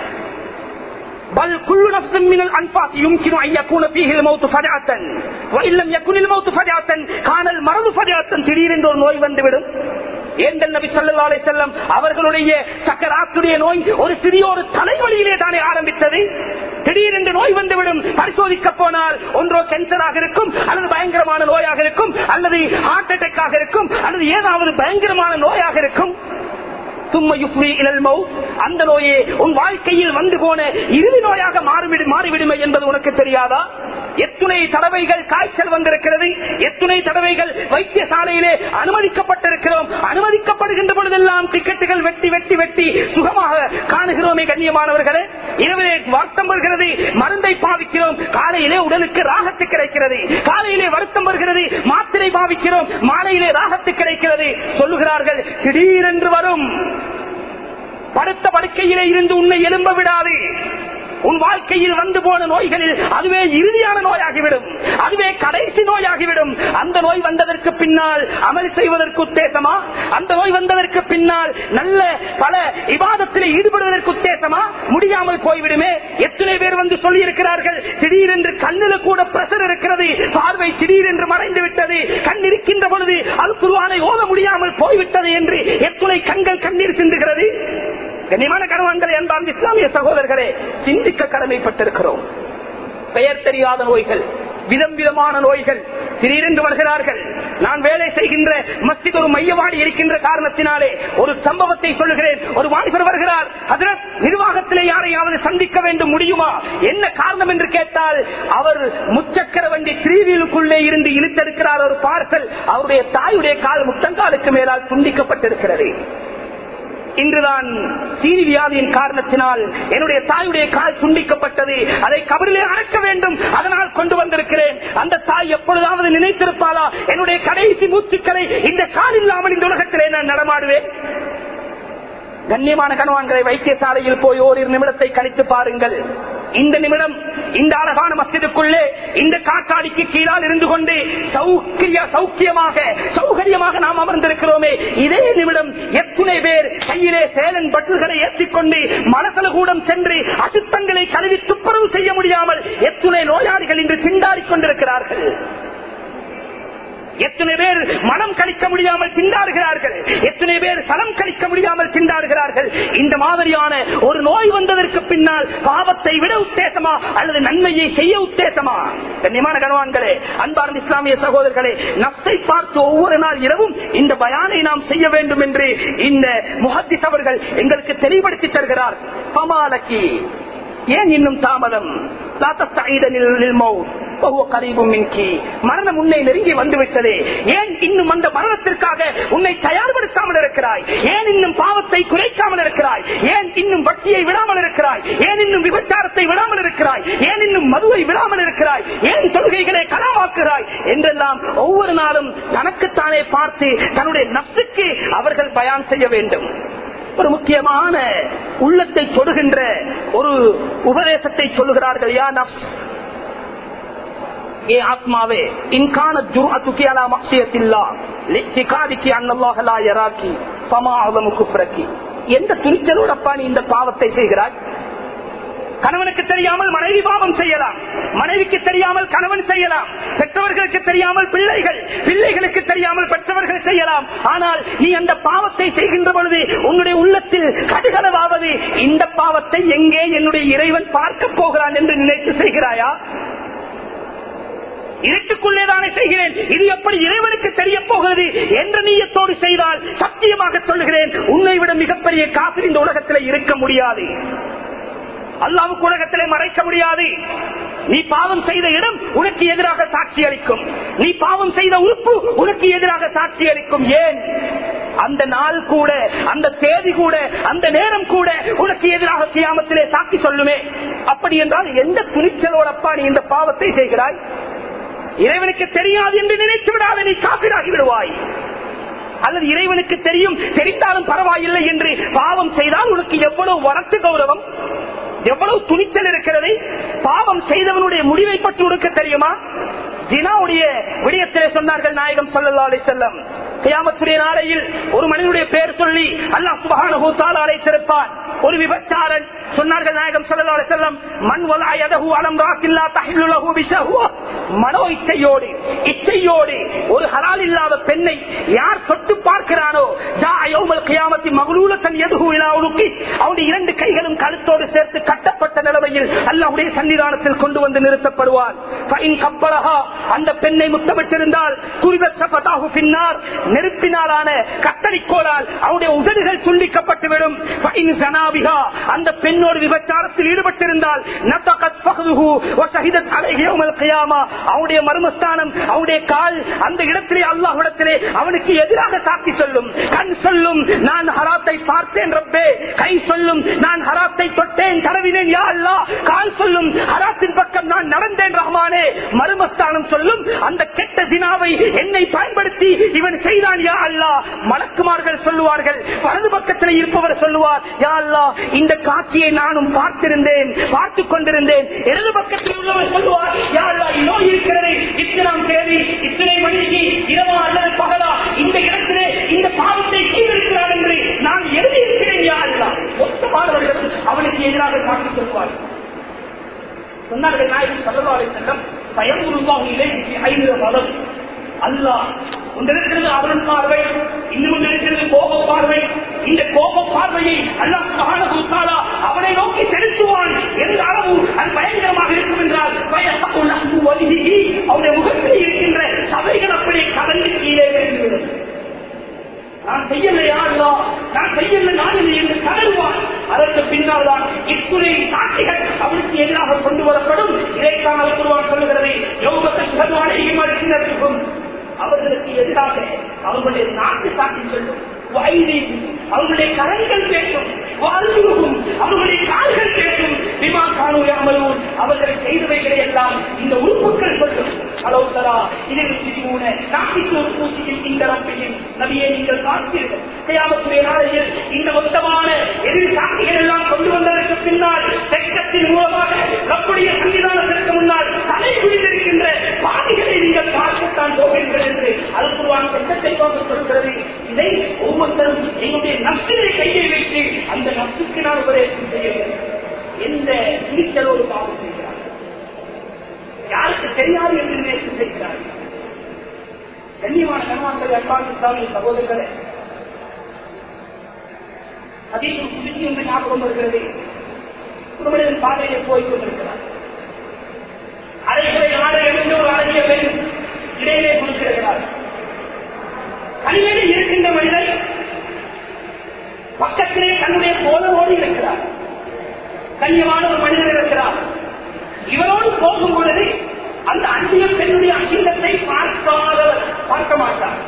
بل كل نفس من الانفاس يمكن ان يكون فيه الموت فجأة وان لم يكن الموت فجأة كان المرض فجأة திடீரென்று ஒரு நோய் வந்துவிடும் ஏந்தல் நபி ஸல்லல்லாஹு அலைஹி வஸல்லம் அவர்களுடைய சக்கராத்துடைய நோய் ஒரு சிறிய ஒரு தலைவலியிலே தானே ஆரம்பித்தது திடீரென்று நோய் வந்துவிடும் பரிசோதிக்க போனால் ஒன்றோ கேன்சராக இருக்கும் அல்லது பயங்கரமான நோயாக இருக்கும் அல்லது ஹார்ட் அட்டாக்காக இருக்கும் அல்லது ஏதாவது பயங்கரமான நோயாக இருக்கும் சும்மா யுஃப்ரி இலல் மௌத். அந்த நோயே உன் வாழ்க்கையில் வந்து போன இறுதி நோயாக மாறிவிடு மாறிவிடுமே என்பது உனக்கு தெரியாதா எத்துணை தடவைகள் காய்ச்சல் வந்திருக்கிறது எத்துணை தடவைகள் வைத்தியசாலையிலே அனுமதிக்கப்பட்டிருக்கிறோம் அனுமதிக்கப்படுகின்ற பொழுதெல்லாம் டிக்கெட்டுகள் வெட்டி வெட்டி வெட்டி சுகமாக காணுகிறோமே கண்ணியமானவர்களே இரவிலே வருத்தம் வருகிறது மருந்தை பாவிக்கிறோம் காலையிலே உடலுக்கு ராகத்து கிடைக்கிறது காலையிலே வருத்தம் வருகிறது மாத்திரை பாவிக்கிறோம் மாலையிலே ராகத்து கிடைக்கிறது சொல்லுகிறார்கள் திடீரென்று வரும் படுத்த படுக்கையிலே இருந்து உன்னை எழும்ப விடாது உன் வாழ்க்கையில் வந்து போன நோய்களில் அதுவே இறுதியான நோயாகிவிடும் அதுவே கடைசி நோயாகிவிடும் அந்த நோய் வந்ததற்கு பின்னால் அமல் செய்வதற்கு உத்தேசமா அந்த நோய் வந்ததற்கு பின்னால் நல்ல பல விவாதத்தில் ஈடுபடுவதற்கு உத்தேசமா முடியாமல் போய்விடுமே எத்தனை பேர் வந்து சொல்லி இருக்கிறார்கள் திடீரென்று கண்ணில கூட பிரஷர் இருக்கிறது பார்வை திடீரென்று மறைந்து விட்டது கண் இருக்கின்ற பொழுது அது குருவானை ஓத முடியாமல் போய்விட்டது என்று எத்துணை கண்கள் கண்ணீர் சிந்துகிறது கண்ணியமான கணவன்களை அன்பார்ந்த இஸ்லாமிய சகோதரர்களே சிந்திக்க கடமைப்பட்டிருக்கிறோம் பெயர் தெரியாத நோய்கள் விதம் விதமான நோய்கள் திடீரென்று வருகிறார்கள் நான் வேலை செய்கின்ற மஸ்ஜித் ஒரு மையவாடி இருக்கின்ற காரணத்தினாலே ஒரு சம்பவத்தை சொல்லுகிறேன் ஒரு வாலிபர் வருகிறார் ஹஜ்ரத், நிர்வாகத்திலே யாரையாவது சந்திக்க வேண்டும் முடியுமா என்ன காரணம் என்று கேட்டால் அவர் முச்சக்கர வண்டி திரீவிலுக்குள்ளே இருந்து இழுத்தெடுக்கிறார் ஒரு பார்சல் அவருடைய தாயுடைய கால் முட்டங்காலுக்கு மேலால் துண்டிக்கப்பட்டிருக்கிறது இன்றுதான் சீனி வியாதியின் காரணத்தினால் என்னுடைய தாயுடைய கால் துண்டிக்கப்பட்டது அதை கபரிலே அடக்க வேண்டும் அதனால் கொண்டு வந்திருக்கிறேன் அந்த தாய் எப்பொழுதாவது நினைத்திருப்பாளா என்னுடைய கடைசி மூச்சுக்களை இந்த கால் இல்லாமல் இந்த உலகத்திலே நான் நடமாடுவேன் கண்ணியமான கணவான்களை வைத்தியசாலையில் போய் ஓரிரு நிமிடத்தை கழித்து பாருங்கள் இந்த நிமிடம் இந்த அழகான மஸ்ஜிதுக்குள்ளே இந்த காற்றாடிக்கு கீழால் இருந்து கொண்டு சௌக்கிய சௌக்கியமாக சௌகரியமாக நாம் அமர்ந்திருக்கிறோமே இதே நிமிடம் எத்துணை பேர் கையிலே சேலன் பட்டுகளை ஏற்றிக்கொண்டு மனசல கூடம் சென்று அசுத்தங்களை கழுவி துப்புரவு செய்ய முடியாமல் எத்துணை நோயாளிகள் இன்று திண்டாடிக் கொண்டிருக்கிறார்கள் எத்தனை பேர் மனம் கழிக்க முடியாமல் திண்டாடுகிறார்கள் எத்தனை பேர் சலம் கழிக்க முடியாமல் திண்டாடுகிறார்கள் இந்த மாதிரியான ஒரு நோய் வந்ததற்கு பின்னால் பாவத்தை விட உத்தேசமா அல்லது நன்மையை செய்ய உத்தேசமா கண்ணியமான கனவான்களே அன்பார்ந்த இஸ்லாமிய சகோதரர்களே நப்சை பார்த்து ஒவ்வொரு நாள் இரவும் இந்த பயானை நாம் செய்ய வேண்டும் என்று இந்த முஹத்திஸ் அவர்கள் எங்களுக்கு தெளிவுபடுத்தி தருகிறார் பமாலக்கி ஏன் இன்னும் தாமதம் லா தஸ்தஈத லில் மௌத் வஹுவ கரீபும் மின்கி. மரணம் உன்னை நெருங்கி வந்துவிட்டது ஏன் இன்னும் அந்த மரணத்திற்காக உன்னை தயார்படுத்தாமல் இருக்கிறாய் ஏன் இன்னும் பாவத்தை குறைக்காமல் இருக்கிறாய் ஏன் இன்னும் வட்டியை விடாமல் இருக்கிறாய் ஏன் இன்னும் விபச்சாரத்தை விடாமல் இருக்கிறாய் ஏன் இன்னும் மதுவை விடாமல் இருக்கிறாய் ஏன் தொழுகைகளை கலாமாக்குகிறாய் என்றெல்லாம் ஒவ்வொரு நாளும் தனக்குத்தானே பார்த்து தன்னுடைய நப்சுக்கு அவர்கள் பயான் செய்ய வேண்டும் ஒரு முக்கியமான உள்ளத்தை தொடுகின்ற ஒரு உபதேசத்தை சொல்லுகிறார்கள் யா நப்ஸ் ஏ ஆத்மாவே இன்கான ஜுர்அத்துக்கு அலா மக்சியத்தில்லா லித்திகாதிக்கு அன்னல்லாஹ் லா யராக்கி ஃபமா அஸமு குஃப்ரக்கி எந்த துணிச்சலோடப்பா நீ இந்த பாவத்தை செய்கிறாய் கணவனுக்கு தெரியாமல் மனைவி பாவம் செய்யலாம் மனைவிக்கு தெரியாமல் கணவன் செய்யலாம் பெற்றவர்களுக்கு தெரியாமல் பிள்ளைகள் பிள்ளைகளுக்கு தெரியாமல் பெற்றவர்கள் செய்யலாம் ஆனால் நீ அந்த பாவத்தை செய்கின்ற பொழுது உன்னுடைய உள்ளத்தில் கடுகளவாவது இந்த பாவத்தை எங்கே என்னுடைய இறைவன் பார்க்க போகிறான் என்று நினைத்து செய்கிறாயா இருட்டுக்குள்ளேதானே செய்கிறேன் இது எப்படி இறைவனுக்கு தெரிய போகிறது என்ற நீயத்தோடு செய்தால் சத்தியமாக சொல்லுகிறேன் உன்னை விட மிகப்பெரிய காசு இந்த உலகத்தில் இருக்க முடியாது அல்லாவுக்கு உலகத்திலே மறைக்க முடியாது நீ பாவம் செய்த இடம் உனக்கு எதிராக சாட்சி அளிக்கும் நீ பாவம் செய்த உறுப்பு உனக்கு எதிராக சாட்சி அளிக்கும் ஏன் அந்த நாள் கூட அந்த தேதி கூட அந்த நேரம் கூட உனக்கு எதிராக கியாமத்திலே சாக்கி சொல்லுமே அப்படி என்றால் எந்த துணிச்சலோடப்பா நீ இந்த பாவத்தை செய்கிறாய் இறைவனுக்கு தெரியாது என்று நினைத்து விடாத நீ காப்பிராகி விடுவாய் அல்லது இறைவனுக்கு தெரியும் தெரிந்தாலும் பரவாயில்லை என்று பாவம் செய்தால் உனக்கு எவ்வளவு வரத்து கௌரவம் எவ்வளவு துணிச்சல் இருக்கிறது பாவம் செய்தவனுடைய முடிவை பற்றி உனக்கு தெரியுமா ஜினாவுடைய விடயத்திலே சொன்னார்கள் நாயகம் சல்லா அலி செல்லம் கியாமத்துடைய நாளையில் ஒரு மனிதனுடைய பெயர் சொல்லி அல்லாஹ் சுபஹான அழைத்திருப்பான் ஒரு விபச்சாரன் சொன்னார்கள் நாயகம் சல்லா அலி செல்லம் மண் வலாயதகு அலம் ராக்கில்லா தஹிலுலகு பிஷஹு மனோ இச்சையோடு இச்சையோடு ஒரு ஹலால் இல்லாத பெண்ணை யார் தொட்டு பார்க்கிறானோ ஜா யௌமல் கியாமத்தி மகளூலத்தன் எதுகு விழாவுக்கு அவனுடைய இரண்டு கைகளும் கழுத்தோடு சேர்த்து கட்டப்பட்ட நிலைமையில் அல்லாஹ்வுடைய சன்னிதானத்தில் கொண்டு வந்து நிறுத்தப்படுவான் ஃபைன் கப்பலஹா அந்த பெண்ணை முத்தமிட்டிருந்தால் துரிதப்பட்டாகு பின்னார் நெருப்பினாலான கத்தரிக்கோளால் அவருடைய உதடுகள் துண்டிக்கப்பட்டுவிடும் ஃபைன் ஜனாபிகா அந்த பெண்ணோடு விபச்சாரத்தில் ஈடுபட்டிருந்தால் நத்தகத் ஃபஹ்துஹு வ ஷஹிதத் அலைஹி யௌமல் கியாமா அவனுடைய மர்மஸ்தானம் அவனுடைய கால் அந்த இடத்திலே அல்லாஹ்விடத்திலே அவனுக்கு எதிராக சாட்சி சொல்லும் கண் சொல்லும் நான் ஹராத்தை பார்த்தேன் ரப்பே கை சொல்லும் நான் ஹராத்தை தொட்டேன் தடவினேன் யா அல்லாஹ் கால் சொல்லும் ஹராத்தின் பக்கம் நான் நடந்தேன் ரஹ்மானே மர்மஸ்தானம் சொல்லும் அந்த கெட்ட தினாவை என்னை பயன்படுத்தி இவன் செய்தான் யா அல்லாஹ் மலக்குமார்கள் சொல்லுவார்கள் வலது பக்கத்தில் இருப்பவர் சொல்லுவார் யா அல்லாஹ் இந்த காட்சியை நானும் பார்த்திருந்தேன் பார்த்து கொண்டிருந்தேன் இடது பக்கத்தில் உள்ளவர் சொல்லுவார் யா அல்லாஹ் நோய் இருக்கிறது இத்தனாம் தேதி இத்தனை மணிக்கு இரவா அல்லது பகலா இந்த இடத்திலே இந்த பாவத்தை செய்திருக்கிறார் என்று நான் எழுதியிருக்கிறேன் யா அல்லாஹ் மொத்தமானவர்கள் அவனுக்கு எதிராக காட்டி சொல்வார் சொன்னார்கள் நாயகம் சல்லல்லாஹு அலைஹி வஸல்லம் பயமுருல்லாஹு இலைஹி ஐந்து மதம் அல்லாஹ் ஒன்றிருக்கிறது அவன் பார்வை இன்னும் ஒன்று இருக்கிறது கோப பார்வை இந்த கோப பார்வையை அல்லாஹ் சுப்ஹானஹு வ தஆலா அவனை நோக்கி செலுத்துவான் எந்த அளவு அது பயங்கரமாக இருக்கும் என்றால் பயத்தகுல் அஹ்மு வலிஹி அவருடைய முகத்தில் இருக்கின்ற சபைகள் அப்படியே கலந்து கீழே விழுந்துவிடும் நான் செய்யலையா அல்லா நான் செய்யல நான் இல்லை என்று கதறுவான் அதற்கு பின்னால் தான் இத்துணை சாட்சிகள் அவனுக்கு எதிராக கொண்டு வரப்படும் இதைத்தான் அல்குருவான் சொல்லுகிறது யோகத்தை சுகமானையும் அழைத்தினருக்கும் அவர்களுக்கு எதிராக அவர்களுடைய நாட்டு சாட்சி சொல்லும் வைரி அவர்களுடைய கரங்கள் பேசும் வாழ்வுகும் அவர்களுடைய கால்கள் பேசும் விமா காணொலி அமலூர் அவர்கள் செய்தவைகளை எல்லாம் இந்த உறுப்புகள் சொல்லும் அலோசரா இதில் சிறிமூன நாட்டிச்சோர் பூசியில் இந்த ரப்பையும் நபியை நீங்கள் பார்த்தீர்கள் கையாமத்துடைய நாளையில் இந்த மொத்தமான எதிர் சாட்சிகள் எல்லாம் கொண்டு வந்ததற்கு பின்னால் தெக்கத்தின் மூலமாக ரப்புடைய சன்னிதானத்திற்கு முன்னால் தலை குடிந்திருக்கின்ற பாதிகளை நீங்கள் பார்க்கத்தான் போகிறீர்கள் என்று அல்குருவான் தெக்கத்தை பார்க்க சொல்கிறது இதை ஒவ்வொருத்தரும் எங்களுடைய நஷ்டத்தை கையை வைத்து அந்த நஷ்டத்துக்கு நான் உபதேசம் செய்ய வேண்டும் எந்த துணிச்சலோடு பாவம் செய்கிறார் யாருக்கு தெரியாது என்று நினைத்து செய்கிறார் கண்ணியமான கனவான்கள் அன்பான இஸ்லாமிய சகோதரர்களே அதிக புதுச்சி என்று ஞாபகம் வருகிறது குடும்பத்தின் பாதையை போய் கொண்டிருக்கிறார் அறைகளை ஆட எழுந்து ஒரு அழகிய பெண் இடையிலே கொடுத்திருக்கிறார் கண்ணில் இருக்கின்ற மனிதன் பக்கத்திலே தன்னுடைய போலோடு இருக்கிறார் கண்ணியமான ஒரு மனிதர் இருக்கிறார் இவரோடு போகும் பொழுது அந்த அந்நிய பெண்ணுடைய அசிங்கத்தை பார்க்காத பார்க்க மாட்டார்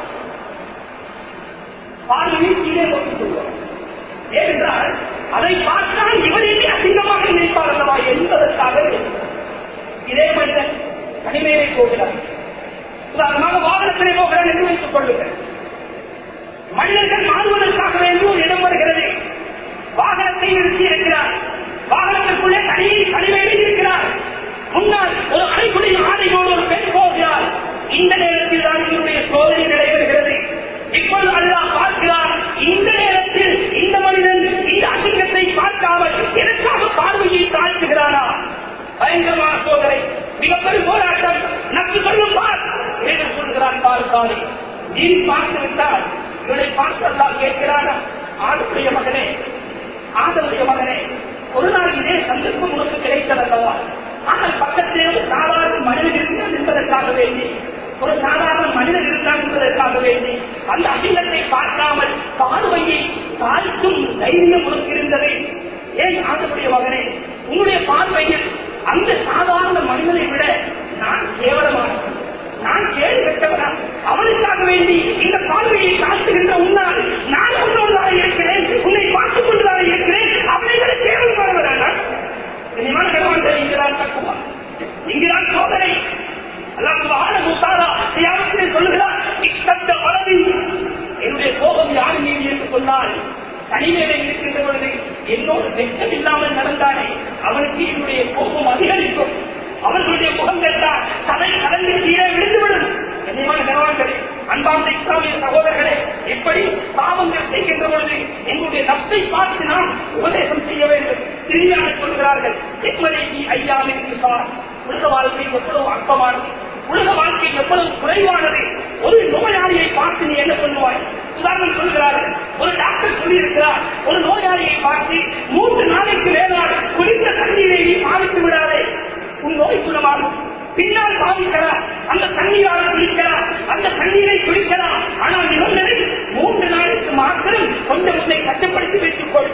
பார்வையை கீழே போட்டுக் கொள்வார் ஏனென்றால் அதை பார்த்தால் இவரே அசிங்கமாக நினைப்பார் அல்லவா என்பதற்காக இதே மனிதன் தனிமையிலே போகிறார் உதாரணமாக வாகனத்திலே போகிறார் என்று வைத்துக் கொள்ளுங்கள் மனிதர்கள் மாறுவதற்காக வேண்டி ஒரு இடம் வருகிறது வாகனத்தை நிறுத்தி இருக்கிறார் வாகனத்திற்குள்ளே தனி தனிமையிலே இருக்கிறார் முன்னால் ஒரு அடைக்குடி ஆடையோடு ஒரு பெண் போகிறார் இந்த நேரத்தில் தான் இவருடைய சோதனை நடைபெறுகிறது இப்பொழுது அல்லாஹ் பார்க்கிறார் இந்த நேரத்தில் இந்த மனிதன் இந்த அசிங்கத்தை பார்க்காமல் எதற்காக பார்வையை தாழ்த்துகிறானா பயங்கரமான சோதனை மிகப்பெரும் போராட்டம் நக்கு சொல்லும் பார் என்று சொல்கிறான் பால்காரி நீ பார்த்து விட்டால் இவனை பார்த்து அல்லாஹ் கேட்கிறானா ஆணுடைய மகனே ஆதனுடைய மகனே ஒரு நாள் இதே சந்தர்ப்பம் உனக்கு கிடைத்ததல்லவா ஆனால் பக்கத்திலே ஒரு சாதாரண மனிதன் இருக்கிறான் என்பதற்காக வேண்டி ஒரு சாதாரண மனிதன் இருக்கிறான் என்பதற்காக வேண்டி அந்த அகிலத்தை பார்க்காமல் பார்வையை தாழ்த்தும் தைரியம் உனக்கு இருந்தது ஏன் ஆண்டவுடைய மகனே உன்னுடைய பார்வையில் அந்த சாதாரண மனிதனை விட நான் கேவலமானவன் நான் கேள்வி பெற்றவனா அவனுக்காக வேண்டி இந்த பார்வையை காட்டுகின்ற உன்னால் சொன்னால் தனிமையில இருக்கின்ற பொழுது என்னோடு வெட்கம் இல்லாமல் நடந்தானே அவனுக்கு என்னுடைய கோபம் அதிகரிக்கும் அவர்களுடைய முகங்கள் தான் தலை கலந்து கீழே விழுந்துவிடும் கண்ணியமான கணவன்களே அன்பார்ந்த இஸ்லாமிய சகோதரர்களே எப்படி பாவங்கள் செய்கின்ற பொழுது எங்களுடைய நப்சை பார்த்து நாம் உபதேசம் செய்ய வேண்டும் திரியாக சொல்கிறார்கள் எவ்வளவு ஐயாவிற்கு சார் உலக வாழ்க்கை எவ்வளவு அற்பமானது உலக வாழ்க்கை எவ்வளவு குறைவானது ஒரு நோயாளியை பார்த்து நீ என்ன சொல்லுவாய் உதாரணம் சொல்கிறார்கள் ஒரு டாக்டர் சொல்லியிருக்கிறார் ஒரு நோயாளியை பார்த்து மூன்று நாளைக்கு மேலால் குளித்த தண்ணீரை நீ பாதித்து விடாதே உன் நோய் குணமாகும் பின்னால் பாதிக்கலாம் அந்த தண்ணீரால் குளிக்கலாம் அந்த தண்ணீரை குளிக்கலாம் ஆனால் நிபந்தனை மூன்று நாளைக்கு மாத்திரம் கொஞ்சம் உன்னை கட்டுப்படுத்தி வைத்துக் கொள்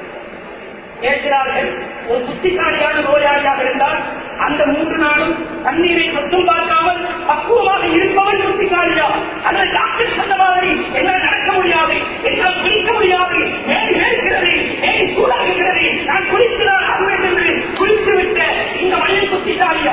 கேட்கிறார்கள் ஒரு புத்திசாலியான நோயாளியாக இருந்தால் அந்த மூன்று நாளும் தண்ணீரை மட்டும் பார்க்காமல் பக்குவமாக இருப்பவன் புத்திசாலியா ஆனால் டாக்டர் சொன்ன மாதிரி என்னால் நடக்க முடியாது என்னால் குளிக்க முடியாது மேல் இருக்கிறது ஏன் சூடாகிறது நான் குளிக்கிறான் ஆகுவேன் என்று குளித்து விட்ட இந்த மனிதன் புத்திசாலியா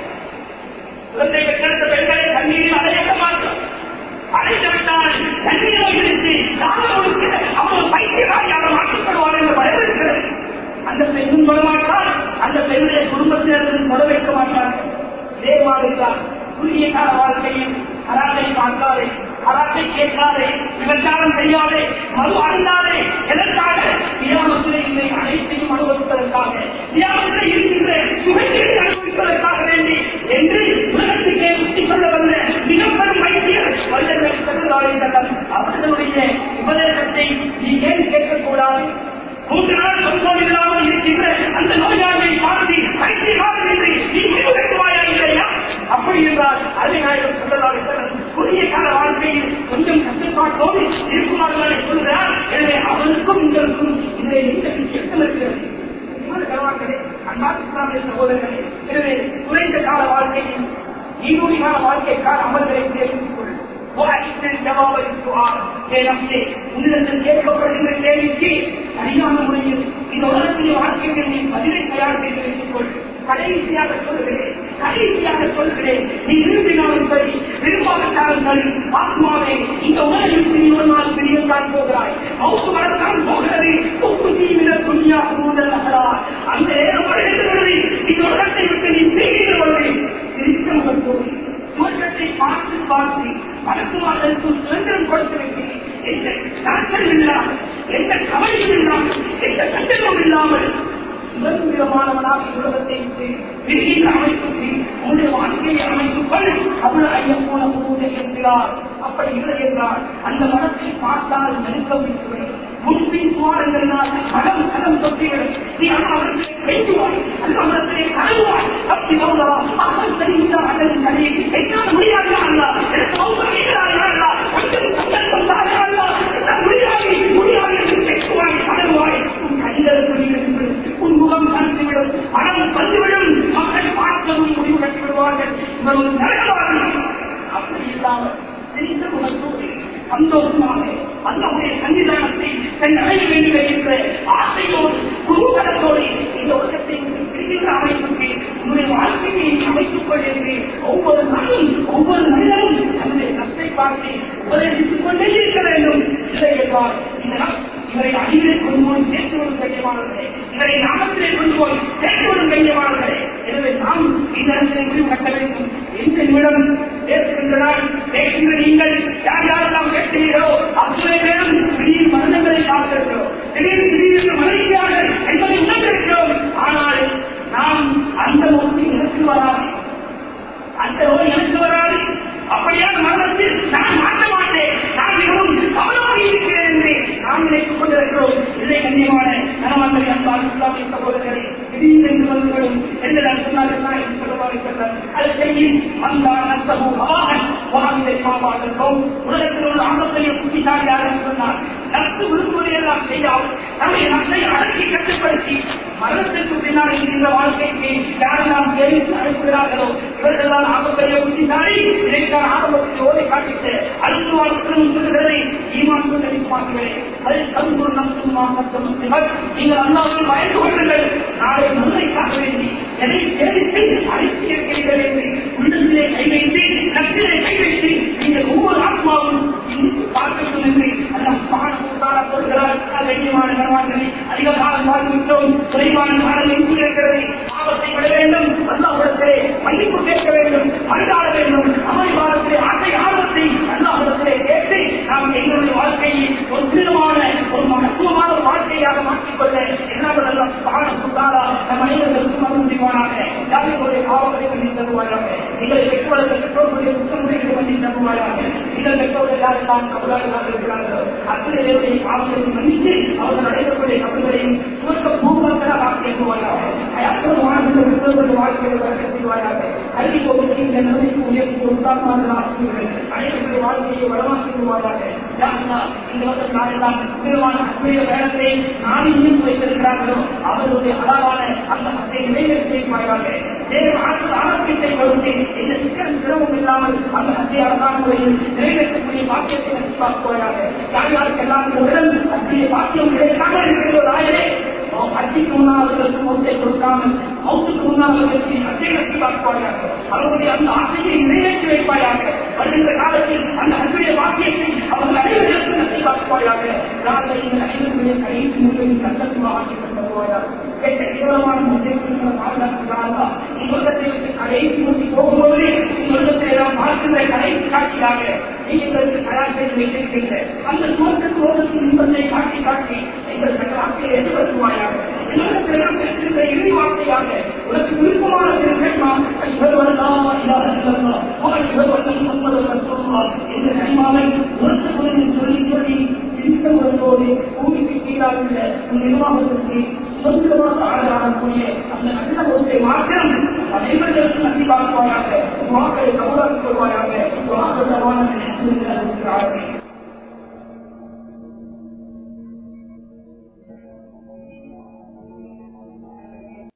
குழந்தை பெற்றெடுத்த பெண்களை தண்ணீரில் அடையாள மாற்றம் அடைந்து விட்டால் தண்ணீரை இழுத்து தானவருக்கு அவர் பைத்தியகாரியாக மாற்றப்படுவார் என்று பயன்படுகிறது அந்த பெண்ணும் தொட மாட்டார் அந்த பெண்ணுடைய குடும்பத்தினரும் தொட வைக்க மாட்டார்கள் இதே மாதிரிதான் குறுகிய கால வாழ்க்கையில் அராத்தை பார்க்காதே அராத்தை கேட்காதே விபச்சாரம் செய்யாதே மது அருந்தாதே எதற்காக தியாமத்திலே இதை அனைத்தையும் அனுபவிப்பதற்காக தியாமத்திலே இருக்கின்ற சுகத்தை அனுபவிப்பதற்காக வேண்டி என்று உலகத்துக்கே புத்தி சொல்ல வந்த மிகப்பெரும் வைத்தியர் வல்லர்கள் செல்லுகிறார்கள் அவர்களுடைய உபதேசத்தை நீ ஏன் கேட்கக்கூடாது மூன்று நாள் சொந்தம் இல்லாமல் இருக்கின்ற அந்த நோயாளியை பார்த்து பைத்தியகாரன் என்று நீ முடிவெடுத்துவாயா இல்லையா அப்படி என்றால் அறிநாயகம் சொல்லலாம் குறுகிய கால வாழ்க்கையில் கொஞ்சம் கட்டுப்பாட்டோடு இருக்குமாறு தானே சொல்கிறார் எனவே அவனுக்கும் உங்களுக்கும் இந்த இந்த விஷயம் இருக்கிறது இவ்வாறு கனவாக்களே, அன்பார்ந்த இஸ்லாமிய சகோதரர்களே, எனவே குறைந்த கால வாழ்க்கையில் நீரூழி கால வாழ்க்கைக்கான அமல்களை தெரிவித்துக் கொள் وأحسن جواب السؤال لنفسه உன்னிடத்தில் கேட்கப்படுகின்ற கேள்விக்கு சரியான முறையில் இந்த உலகத்தில் வாழ்க்கையில் நீ பதிலை தயார் செய்து வைத்துக் கொள் கடைசியாக சொல்லுகிறேன் கடைசியாக சொல்லுகிறேன் நீ விரும்பினாலும் சரி விரும்பாவிட்டாலும் சரி ஆத்மாவே இந்த உலகில் நீ ஒரு நாள் பிரியத்தான் போகிறாய் மௌத்து வரத்தான் போகிறது உப்பு தீவிர துணியா கூடல் அகரார் அந்த நேரம் எழுதுகிறது இந்த உலகத்தை விட்டு நீ செய்கிற பொழுது திருத்த முகத்தோடு சுவர்க்கத்தை பார்த்து பார்த்து மருத்துவர்களுக்கு சுதந்திரம் கொடுத்திருக்கிறேன் எந்த நாட்கள் இல்லாமல் எந்த கவலையும் இல்லாமல் எந்த சந்தேகம் இல்லாமல் சுதந்திரமானவனாக உலகத்தை விட்டு விரிகின்ற அமைப்புக்கு உங்களுடைய வாழ்க்கையை அமைத்துக் கொள் அவ்வளவு ஐயம் போல உருவதை என்கிறார் அப்படி இல்லை என்றால் அந்த மனத்தை பார்த்தால் நெருக்கம் இருக்கிறேன் முன்பின் சுவாரங்களினால் மனம் கலம் தொட்டிவிடும் நீ அந்த மனத்தை பேசுவாய் அந்த மனத்திலே கழுவாய் அப்படி சொல்லலாம் அவன் தெரிந்த அதன் கதை என்னால் முடியாது அல்ல எனக்கு மௌனம் இருக்கிறாயா அல்ல கொஞ்சம் சந்தர்ப்பம் தானே அல்ல என்னால் முடியாது முடியாது என்று பேசுவாய் கழுவாய் உன் கைகள் சொல்லிவிடும் உன் முகம் கலந்துவிடும் மனம் வந்துவிடும் மக்கள் பார்த்ததும் முடிவு கட்டிவிடுவார்கள் இவர் ஒரு நரகவாதி அப்படி இல்லாமல் தெரிந்த முகத்தோடு சந்தோஷமாக அல்லாவுடைய சன்னிதானத்தை தன் அடைய வேண்டும் என்ற ஆசையோடு குருகலத்தோடு இந்த உலகத்தை பிரிகின்ற அமைப்புக்கு உங்களுடைய வாழ்க்கையை அமைத்துக் கொள்கிறது ஒவ்வொரு நாளும் ஒவ்வொரு மனிதனும் தன்னுடைய நஷ்டை பார்த்து உபதேசித்துக் கொண்டே இருக்க வேண்டும் இல்லை என்றால் இந்த நம் இவரை அடியிலே கொண்டு போய் சேர்த்துவதும் கையமானவர்களே இவரை நாமத்திலே கொண்டு போய் சேர்த்துவதும் கையமானவர்களே எனவே நாம் இந்த இடத்திலே முடிவு கட்ட வேண்டும் எந்த நிமிடம் பேசுகின்றனால் பேசுகின்ற நீங்கள் யார் யாரெல்லாம் பேசுகிறீர்களோ அத்தனை பேரும் திடீர் மரணங்களை பார்த்திருக்கிறோம் திடீர் திடீரென்று மகிழ்ச்சியாக என்பதை உணர்ந்திருக்கிறோம் ஆனால் நாம் அந்த நோக்கி எனக்கு வராது அந்த நோய் எனக்கு வராது அப்படியான மரணத்தில் நான் மாற்ற மாட்டேன் நான் மிகவும் கவனமாக இருக்கிறேன் என்று நாம் நினைத்துக் கொண்டிருக்கிறோம் இதை கண்ணியமான கனவான்களை அன்பால் இஸ்லாமிய சகோதரர்களை திடீரென்று வந்துவிடும் என்று நான் சொன்னார்கள் என்று சொல்லுவார்கள் அது செய்யும் அந்த நஷ்டமோ அவாகன் வாழ்ந்தை பாவாகிறோம் உலகத்தில் உள்ள ஆபத்தைய புத்திசாலியாக சொன்னார் நஷ்டு விரும்புவதையெல்லாம் செய்தால் நம்முடைய நஷ்டை அடக்கி கட்டுப்படுத்தி மரணத்திற்கு பின்னால் இருக்கின்ற வாழ்க்கைக்கு யாரெல்லாம் தெரிவித்து அனுப்புகிறார்களோ இவர்கள் தான் ஆபத்தைய புத்திசாலி இதைத்தான் ஆரம்பத்தில் ஓதை காட்டிட்டு அடுத்த வாழ்க்கையும் சொல்லுகிறதை ஈமான் கொண்டு பார்க்கிறேன் அதில் தந்து நம் மாற்றம் நீங்கள் அல்லாமல் பயந்து கொள்ளுங்கள் நாளை முன்னைக்காக வேண்டி எதை தெரிவித்து அழைத்து இருக்கிறீர்கள் என்று உள்ளத்திலே கை வைத்து நட்பிலே கை வைத்து நீங்கள் ஒவ்வொரு ஆத்மாவும் இன்னும் பார்க்கட்டும் என்று அந்த பாடத்தார கண்ணியமான கணவான்களை அதிக காலம் பார்த்துவிட்டோம் குறைவான காலம் எங்கு இருக்கிறது பாவத்தை விட வேண்டும் அல்லாஹிடத்திலே மன்னிப்பு கேட்க வேண்டும் மனிதாட வேண்டும் அமளிவாதத்திலே ஆசை ஆர்வத்தை அல்லாஹிடத்திலே கேட்டு நாம் எங்களுடைய வாழ்க்கையை ஒரு புனிதமான ஒரு மகத்துவமான ஒரு வாழ்க்கையாக மாற்றிக்கொள்ள எல்லாம் நல்ல பாடம் சுத்தாரா நம் அனைவர்களுக்கும் அருள் செய்வானாக யாருடைய பாவங்களை பண்ணி தருவாயாக எங்களை பெற்றோர்கள் பெற்றோர்களுடைய குற்றமுறைகளை பண்ணி தருவாயாக நீங்கள் பெற்றோர்கள் யாரெல்லாம் கபலாக இருக்கிறார்களோ அத்தனை பேருடைய பாவங்களை மன்னித்து அவர்கள் அடையக்கூடிய கபல்களையும் சுவர்க்க பூர்வங்களாக ஆக்கியிருவாயாக அயாத்திரமான பெற்றோர்கள் வாழ்க்கையை வளர்க்க செய்வாயாக கல்வி கோபத்தை இந்த நிலைக்கு உயர்த்தி உத்தாரமாக ஆக்கியவர்கள் அனைவருடைய வாழ்க்கையை வளமாக்கிடுவாயாக இந்த வருஷம் நாளெல்லாம் திருவான அற்புத வேளத்தை நாளிலும் வைத்திருக்கிறார்களோ அவர்களுடைய அழகான அந்த அதை நிறைவேற்றி செய்வாயாக தேவ ஆற்றல் ஆரோக்கியத்தை கொடுத்து எந்த சிக்கல் சிரமம் இல்லாமல் அந்த அத்தை அழகான முறையில் நிறைவேற்றக்கூடிய பாக்கியத்தை பார்ப்பாயாக யார் யாருக்கு எல்லாம் இந்த உடல் அத்தகைய பாக்கியம் கிடைக்காமல் இருக்கிற ஒரு ஆயரே அத்திக்கு முன்னாளர்களுக்கு மௌத்தை கொடுக்காமல் மௌத்துக்கு முன்னாளர்களுக்கு அத்தை கட்டி பார்ப்பாயாக அவர்களுடைய அந்த ஆசையை நிறைவேற்றி வைப்பாயாக வருகின்ற காலத்தில் அந்த அன்புடைய வாக்கியத்தை அவர்கள் அனைவர்களுக்கு நன்றி பார்ப்பாயாக நாங்கள் இந்த அனைவருடைய கடைசி முறையில் சட்டமாக ஆக்கிக் தருவாயாக கேட்ட கேவலமான முன்னேற்றங்களை பாதுகாக்கிறார்களா உலகத்தை விட்டு கடைசி மூசி போகும்போது உலகத்தை நாம் பார்க்கின்ற கடைசி காட்சியாக எங்களுக்கு தயார் செய்து வைத்திருக்கின்ற அந்த சுவர்க்க சோதத்தின் இன்பத்தை காட்டி காட்டி எங்கள் சக்கராட்சியை எதிர்படுத்துவாயாக எங்களுக்கு நாம் பெற்றிருந்த இறுதி வார்த்தையாக உனக்கு விருப்பமான திருக்கமா இவர்வல்லா இல்லாத செல்லா அவன் இவர்வல்லம் சம்மதம் சொல்லலாம் என்ற கனிமாவை உனக்கு சொல்லி சொல்லி சிந்தம் வரும்போது பூமிக்கு கீழாக உள்ள நிர்வாகத்திற்கு சொந்தமாக ஆளாகக்கூடிய அந்த நல்ல ஒன்றை மாற்றம் அனைவர்களுக்கும் நன்றி பார்ப்பாயாக வாக்களை கவலாக்கிக் கொள்வாயாக வாக்கு தவான